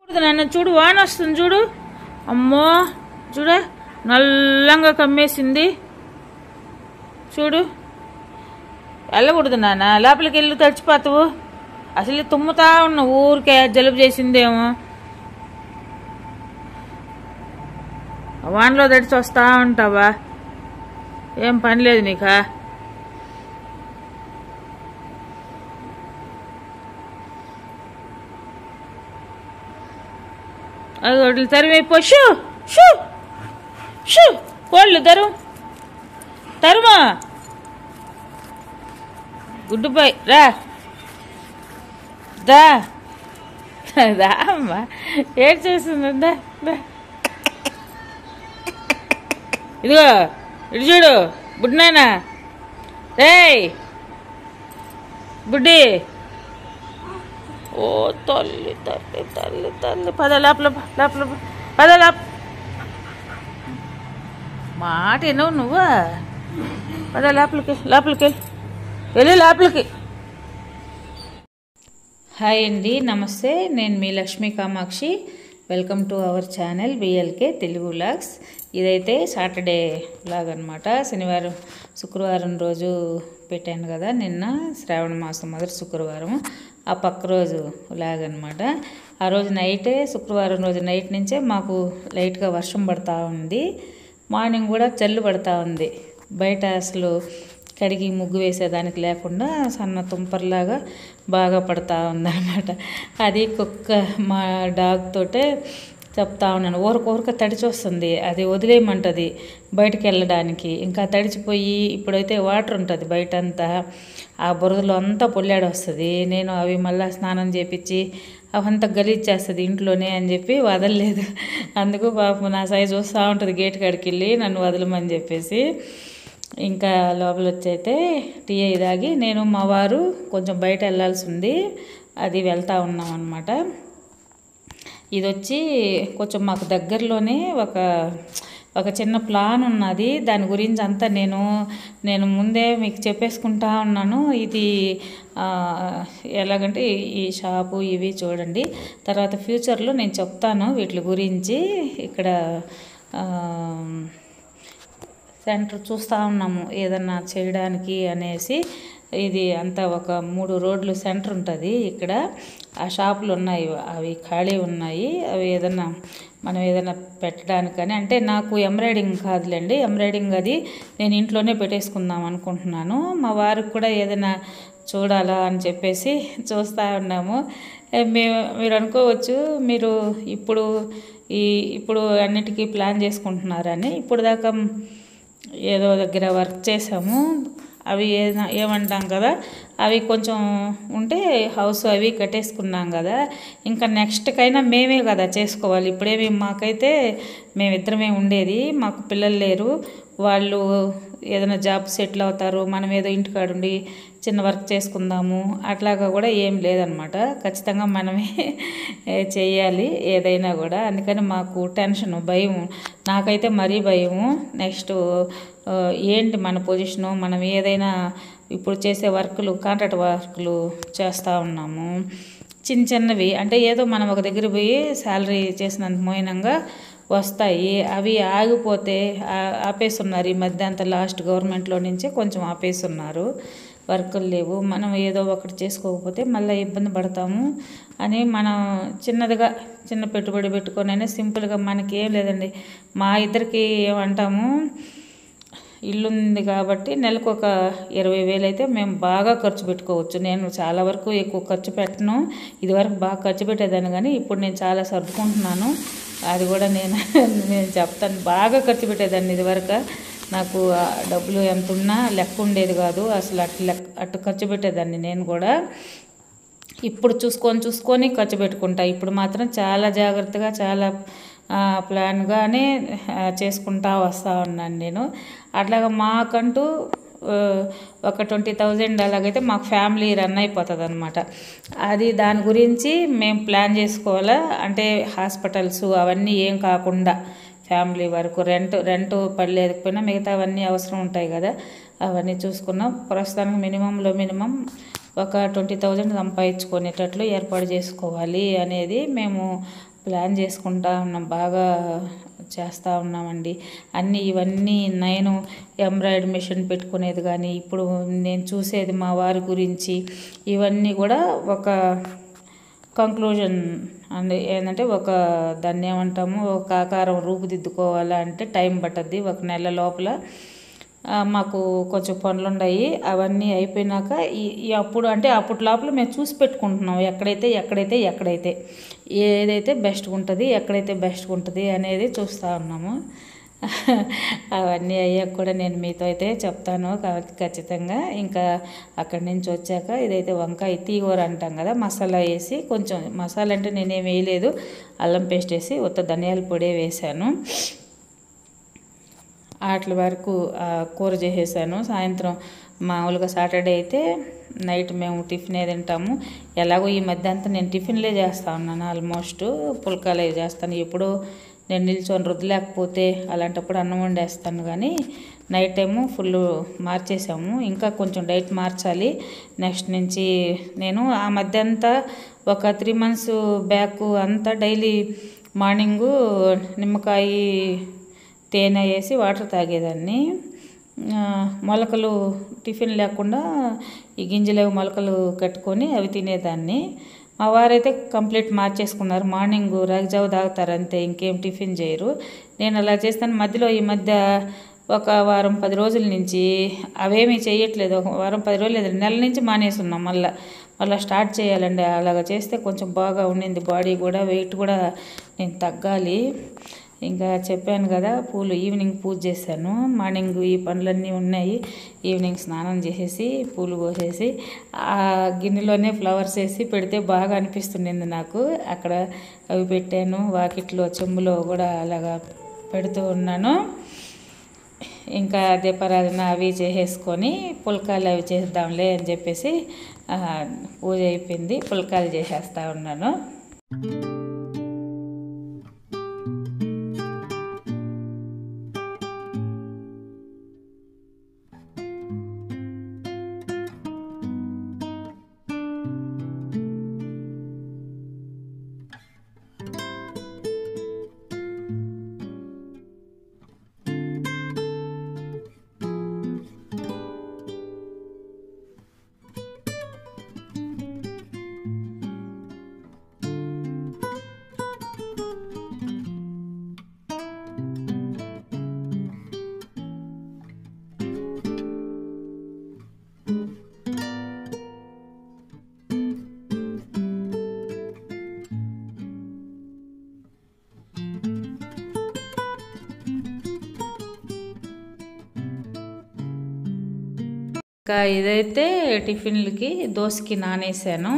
నాన్న చూడు వాన వస్తుంది చూడు అమ్మో చూడ నల్లంగా కమ్మేసింది చూడు వెళ్ళకూడదు నాన్న లోపలికి వెళ్ళి తడిచిపోతావు అసలు తుమ్ముతా ఉన్నావు ఊరికే జలుబు చేసిందేమో వానలో తడిచి వస్తా ఉంటావా ఏం పని లేదు నీకా అది వడ్లు తరిమైపో షూ షూ షూ కోళ్ళు తరు తరుమా గుడ్డుపై రా దా రా అమ్మా ఏడ్ చేస్తుంది దా దా ఇదిగో ఇటు చూడు బుడ్నానా రేయ్ బుడ్డి ఓ తల్లి తల్లి తల్లి తల్లి పద లోపల పో, లోపల పో. పద లోప మాట వినవు నువ్వా పద లోపలికి లోపలికి వెళ్ళి వెళ్ళి లోపలికి హాయ్ అండి నమస్తే నేను మీ Lakshmi Kamakshi welcome to our channel BLK Telugu vlogs ఇదైతే సాటర్డే వ్లాగ్ అనమాట శనివారం శుక్రవారం రోజు పెట్టాను కదా నిన్న శ్రావణ మాసం మొదటి శుక్రవారం ఆ పక్క రోజు వ్లాగ్ అనమాట ఆ రోజు నైటే శుక్రవారం రోజు నైట్ నుంచే మాకు లైట్గా వర్షం పడతా ఉంది మార్నింగ్ కూడా చల్లు పడతా ఉంది బయట అసలు కడిగి ముగ్గు వేసేదానికి లేకుండా సన్న తుంపర్లాగా బాగా పడతా ఉందన్నమాట అది కుక్క మా డాగ్ తోటే చెప్తా ఉన్నాను ఊరక ఊరక తడిచి వస్తుంది అది వదిలేయమంటది బయటికి వెళ్ళడానికి ఇంకా తడిచిపోయి ఇప్పుడైతే వాటర్ ఉంటుంది బయట అంతా ఆ బురదలో అంతా పొల్లాడు వస్తుంది నేను అవి మళ్ళీ స్నానం చేపించి అవంతా గలీజ్ చేస్తుంది ఇంట్లోనే అని చెప్పి వదలలేదు అందుకు పాపం నా సైజు వస్తూ ఉంటుంది గేట్ కాడికి వెళ్ళి నన్ను వదలమని చెప్పేసి ఇంకా లోపల వచ్చైతే టీ అయి తాగి నేను మా వారు కొంచెం బయట వెళ్ళాల్సి ఉంది అది వెళ్తా ఉన్నాం అనమాట ఇది వచ్చి కొంచెం మాకు దగ్గరలోనే ఒక ఒక చిన్న ప్లాన్ ఉన్నది దాని గురించి అంతా నేను నేను ముందే మీకు చెప్పేసుకుంటా ఉన్నాను ఇది ఆ, ఎలాగంటే ఈ షాపు ఇవి చూడండి తర్వాత ఫ్యూచర్లో నేను చెప్తాను వీటి గురించి ఇక్కడ ఆ, సెంటర్ చూస్తూ ఉన్నాము ఏదన్నా చేయడానికి అనేసి ఇది అంతా ఒక మూడు రోడ్లు సెంటర్ ఉంటుంది ఇక్కడ ఆ షాపులు ఉన్నాయి అవి ఖాళీ ఉన్నాయి అవి ఏదన్నా మనం ఏదైనా పెట్టడానికి కానీ అంటే నాకు ఎంబ్రాయిడింగ్ కాదులేండి ఎంబ్రాయిడింగ్ అది నేను ఇంట్లోనే పెట్టేసుకుందాం అనుకుంటున్నాను మా వారికి కూడా ఏదైనా చూడాలా అని చెప్పేసి చూస్తూ ఉన్నాము ఏ, మేము మీరు అనుకోవచ్చు మీరు ఇప్పుడు ఈ ఇప్పుడు అన్నిటికీ ప్లాన్ చేసుకుంటున్నారని ఇప్పుడు దాకా ఏదో దగ్గర వర్క్ చేసాము అవి ఏ ఏమంటాం కదా అవి కొంచెం ఉంటే హౌస్ అవి కట్టేసుకున్నాం కదా ఇంకా నెక్స్ట్కైనా మేమే కదా చేసుకోవాలి ఇప్పుడేమి మాకైతే మేమిద్దరమే ఉండేది మాకు పిల్లలు లేరు వాళ్ళు ఏదైనా జాబ్ సెటిల్ అవుతారు మనం ఏదో ఇంటికాడుండి చిన్న వర్క్ చేసుకుందాము అట్లాగా కూడా ఏం లేదనమాట ఖచ్చితంగా మనమే చేయాలి ఏదైనా కూడా అందుకని మాకు టెన్షన్ భయం నాకైతే మరీ భయము నెక్స్ట్ ఆ, ఏంటి మన పొజిషను మనం ఏదైనా ఇప్పుడు చేసే వర్కులు కాంట్రాక్ట్ వర్కులు చేస్తూ ఉన్నాము చిన్న చిన్నవి అంటే ఏదో మనం ఒక దగ్గర పోయి శాలరీ చేసినంత మోయినంగా వస్తాయి అవి ఆగిపోతే ఆ- ఆపేస్తున్నారు ఈ మధ్య అంత లాస్ట్ గవర్నమెంట్లో నుంచే కొంచెం ఆపేస్తున్నారు వర్కులు లేవు మనం ఏదో ఒకటి చేసుకోకపోతే మళ్ళీ ఇబ్బంది పడతాము అని మనం చిన్నదిగా చిన్న పెట్టుబడి పెట్టుకొని సింపుల్గా మనకి ఏం లేదండి మా ఇద్దరికి ఏమంటాము ఇల్లు ఉంది కాబట్టి నెలకు ఒక ఇరవై వేలు అయితే మేము బాగా ఖర్చు పెట్టుకోవచ్చు నేను చాలా వరకు ఎక్కువ ఖర్చు పెట్టను ఇదివరకు బాగా ఖర్చు పెట్టేదాన్ని కానీ ఇప్పుడు నేను చాలా సర్దుకుంటున్నాను అది కూడా నేను నేను చెప్తాను బాగా ఖర్చు పెట్టేదాన్ని ఇదివరకు నాకు ఆ డబ్బులు ఎంత ఉన్నా లెక్క ఉండేది కాదు అసలు అట్లా లెక్క అట్టు ఖర్చు పెట్టేదాన్ని నేను కూడా ఇప్పుడు చూసుకొని చూసుకొని ఖర్చు పెట్టుకుంటా ఇప్పుడు మాత్రం చాలా జాగ్రత్తగా చాలా ఆ, ప్లాన్గానే ఆ, చేసుకుంటా వస్తూ ఉన్నాను నేను అట్లాగా మాకంటూ ఆ, ఒక ట్వంటీ థౌజండ్ అలాగైతే మాకు ఫ్యామిలీ రన్ అయిపోతుంది అనమాట అది దాని గురించి మేము ప్లాన్ చేసుకోవాలా అంటే హాస్పిటల్స్ అవన్నీ ఏం కాకుండా ఫ్యామిలీ వరకు రెంట్ రెంట్ పడలేకపోయినా మిగతా అవన్నీ అవసరం ఉంటాయి కదా అవన్నీ చూసుకున్నాం ప్రస్తుతానికి మినిమంలో మినిమం ఒక ట్వంటీ థౌజండ్ సంపాదించుకునేటట్లు ఏర్పాటు చేసుకోవాలి అనేది మేము ప్లాన్ చేసుకుంటా ఉన్నాం బాగా చేస్తూ ఉన్నామండి అన్నీ ఇవన్నీ నేను ఎంబ్రాయిడరీ మిషన్ పెట్టుకునేది కానీ ఇప్పుడు నేను చూసేది మా వారి గురించి ఇవన్నీ కూడా ఒక కంక్లూజన్ అండ్ ఏంటంటే ఒక దాన్ని ఏమంటాము ఒక ఆకారం రూపుదిద్దుకోవాలా అంటే టైం పట్టద్ది ఒక నెల లోపల ఆ, మాకు కొంచెం పనులు ఉన్నాయి అవన్నీ అయిపోయినాక ఈ ఈ అప్పుడు అంటే అప్పటి లోపల మేము చూసి పెట్టుకుంటున్నాం ఎక్కడైతే ఎక్కడైతే ఎక్కడైతే ఏదైతే బెస్ట్గా ఉంటుంది ఎక్కడైతే బెస్ట్గా ఉంటుంది అనేది చూస్తూ ఉన్నాము అవన్నీ అయ్యాక కూడా నేను మీతో అయితే చెప్తాను క- ఖచ్చితంగా ఇంకా అక్కడి నుంచి వచ్చాక ఇదైతే వంకాయ తీగూర అంటాం కదా మసాలా వేసి కొంచెం మసాలా అంటే నేనేం వేయలేదు అల్లం పేస్ట్ వేసి ఉత్త ధనియాల పొడి వేసాను వాటి వరకు ఆ, కూర చేసేసాను సాయంత్రం మామూలుగా సాటర్డే అయితే నైట్ మేము టిఫిన్ తింటాము ఎలాగో ఈ మధ్య అంతా నేను టిఫిన్లే చేస్తా ఉన్నాను ఆల్మోస్ట్ పుల్కాలే చేస్తాను ఎప్పుడో నేను నిల్చొని రుద్దలేకపోతే అలాంటప్పుడు అన్నం వండేస్తాను కానీ నైట్ టైము ఫుల్ మార్చేసాము ఇంకా కొంచెం డైట్ మార్చాలి నెక్స్ట్ నుంచి నేను ఆ మధ్య అంతా ఒక త్రీ మంత్స్ బ్యాక్ అంతా డైలీ మార్నింగు నిమ్మకాయ తేనె వేసి వాటర్ తాగేదాన్ని ఆ, మొలకలు టిఫిన్ లేకుండా ఈ గింజలు మొలకలు కట్టుకొని అవి తినేదాన్ని మా వారైతే కంప్లీట్ మార్చేసుకున్నారు మార్నింగ్ రాగిజావ తాగుతారు అంతే ఇంకేం టిఫిన్ చేయరు నేను అలా చేస్తాను మధ్యలో ఈ మధ్య ఒక వారం పది రోజుల నుంచి అవేమీ చేయట్లేదు ఒక వారం పది రోజులు లేదు నెల నుంచి మానేస్తున్నాం మళ్ళీ మళ్ళీ స్టార్ట్ చేయాలండి అలాగ చేస్తే కొంచెం బాగా ఉండింది బాడీ కూడా వెయిట్ కూడా నేను తగ్గాలి ఇంకా చెప్పాను కదా పూలు ఈవినింగ్ పూజ చేశాను మార్నింగ్ ఈ పనులన్నీ ఉన్నాయి ఈవినింగ్ స్నానం చేసేసి పూలు కోసేసి ఆ గిన్నెలోనే ఫ్లవర్స్ వేసి పెడితే బాగా అనిపిస్తుండింది నాకు అక్కడ అవి పెట్టాను వాకిట్లో చెంబులో కూడా అలాగా పెడుతూ ఉన్నాను ఇంకా దీపారాధన అవి చేసేసుకొని పుల్కాలు అవి చేద్దాంలే అని చెప్పేసి ఆ, పూజ అయిపోయింది పుల్కాలు చేసేస్తా ఉన్నాను ఇంకా ఇదైతే టిఫిన్లకి దోశకి నానేసాను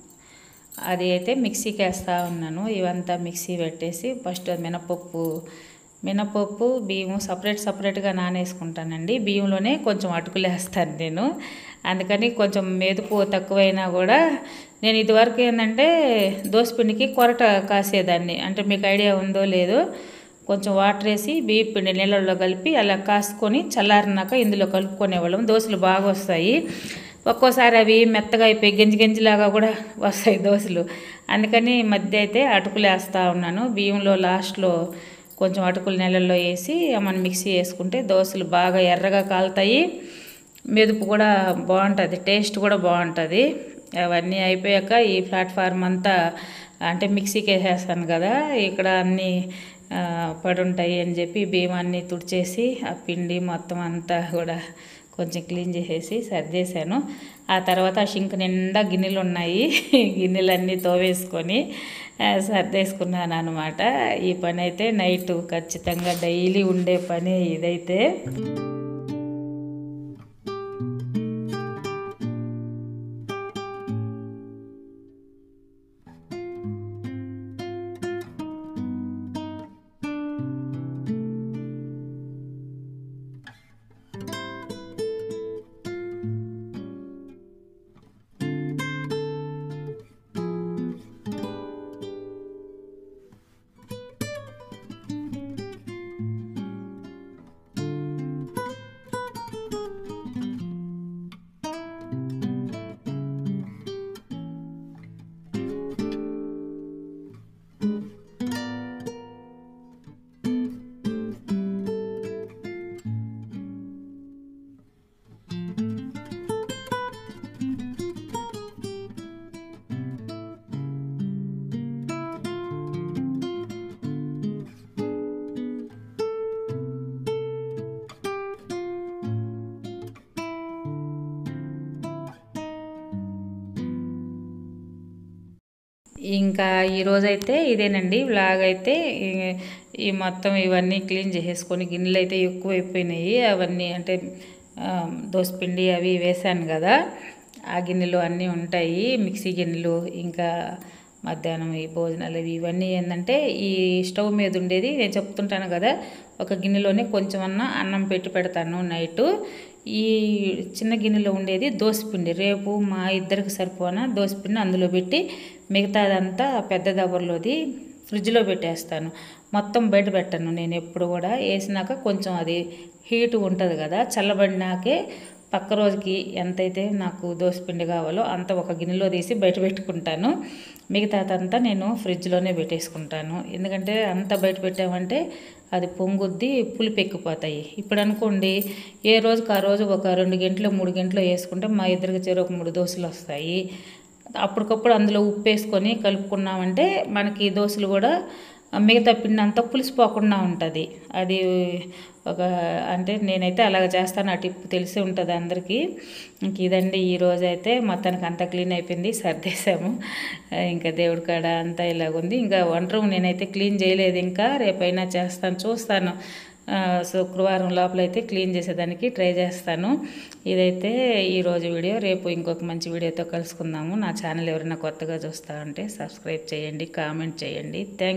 అది అయితే మిక్సీకి వేస్తూ ఉన్నాను ఇవంతా మిక్సీ పెట్టేసి ఫస్ట్ మినపప్పు మినపప్పు బియ్యం సపరేట్ సపరేట్గా నానేసుకుంటానండి బియ్యంలోనే కొంచెం అటుకులు వేస్తాను నేను అందుకని కొంచెం మెదుపు తక్కువైనా కూడా నేను ఇదివరకు ఏంటంటే దోసపిండికి కొరట కాసేదాన్ని అంటే మీకు ఐడియా ఉందో లేదో కొంచెం వాటర్ వేసి బియ్య పిండి నీళ్ళల్లో కలిపి అలా కాసుకొని చల్లారినాక ఇందులో కలుపుకునేవాళ్ళం దోశలు బాగా వస్తాయి ఒక్కోసారి అవి మెత్తగా అయిపోయి గంజి గంజిలాగా కూడా వస్తాయి దోశలు అందుకని ఈ మధ్య అయితే అటుకులు వేస్తూ ఉన్నాను బియ్యంలో లాస్ట్లో కొంచెం అటుకులు నీళ్ళల్లో వేసి మనం మిక్సీ వేసుకుంటే దోశలు బాగా ఎర్రగా కాలుతాయి మెదుపు కూడా బాగుంటుంది టేస్ట్ కూడా బాగుంటుంది అవన్నీ అయిపోయాక ఈ ప్లాట్ఫామ్ అంతా అంటే మిక్సీకి వేసేస్తాను కదా ఇక్కడ అన్నీ ఆ, పడుంటాయి అని చెప్పి బియ్యం అన్నీ తుడిచేసి ఆ పిండి మొత్తం అంతా కూడా కొంచెం క్లీన్ చేసేసి సర్దేశాను ఆ తర్వాత ఆ షింక్ నిండా గిన్నెలు ఉన్నాయి గిన్నెలన్నీ తోవేసుకొని ఆ, సర్దేసుకున్నాను అనమాట ఈ పని అయితే నైట్ ఖచ్చితంగా డైలీ ఉండే పని ఇదైతే ఇంకా ఈరోజైతే ఇదేనండి వ్లాగ్ అయితే ఈ- ఈ మొత్తం ఇవన్నీ క్లీన్ చేసేసుకొని గిన్నెలు అయితే ఎక్కువైపోయినాయి అవన్నీ అంటే ఆ, దోసపిండి అవి వేసాను కదా ఆ గిన్నెలు అన్నీ ఉంటాయి మిక్సీ గిన్నెలు ఇంకా మధ్యాహ్నం ఈ భోజనాలు ఇవి ఇవన్నీ ఏంటంటే ఈ స్టవ్ మీద ఉండేది నేను చెప్తుంటాను కదా ఒక గిన్నెలోనే కొంచెం అన్న అన్నం పెట్టి పెడతాను నైటు ఈ చిన్న గిన్నెలో ఉండేది దోసపిండి రేపు మా ఇద్దరికి సరిపోనా దోసపిండి అందులో పెట్టి మిగతాదంతా పెద్ద దబర్లోది ఫ్రిడ్జ్లో పెట్టేస్తాను మొత్తం బయట పెట్టను నేను ఎప్పుడు కూడా వేసినాక కొంచెం అది హీట్ ఉంటుంది కదా చల్లబడినాకే పక్క రోజుకి ఎంతైతే నాకు దోసపిండి కావాలో అంత ఒక గిన్నెలో తీసి బయట పెట్టుకుంటాను మిగతాదంతా నేను ఫ్రిడ్జ్లోనే పెట్టేసుకుంటాను ఎందుకంటే అంత బయట పెట్టామంటే అది పొంగుద్ది పులుపు ఎక్కిపోతాయి ఇప్పుడు అనుకోండి ఏ రోజుకి ఆ రోజు ఒక రెండు గంటలు మూడు గంటలు వేసుకుంటే మా ఇద్దరికి చెరు ఒక మూడు దోశలు వస్తాయి అప్పటికప్పుడు అందులో ఉప్పు వేసుకొని కలుపుకున్నామంటే మనకి దోశలు కూడా మిగతా పిండి అంతా పులిసిపోకుండా ఉంటుంది అది ఒక అంటే నేనైతే అలాగ చేస్తాను ఆ టిప్ తెలిసి ఉంటుంది అందరికీ ఇంక ఇదండి ఈ రోజు అయితే మొత్తానికి అంతా క్లీన్ అయిపోయింది సర్దేశాము ఇంకా దేవుడి కాడ అంతా ఇలాగుంది ఇంకా వంట రూమ్ నేనైతే క్లీన్ చేయలేదు ఇంకా రేపైనా చేస్తాను చూస్తాను ఆ, శుక్రవారం లోపల అయితే క్లీన్ చేసేదానికి ట్రై చేస్తాను ఇదైతే ఈరోజు వీడియో రేపు ఇంకొక మంచి వీడియోతో కలుసుకుందాము నా ఛానల్ ఎవరైనా కొత్తగా చూస్తా ఉంటే సబ్స్క్రైబ్ చేయండి కామెంట్ చేయండి థ్యాంక్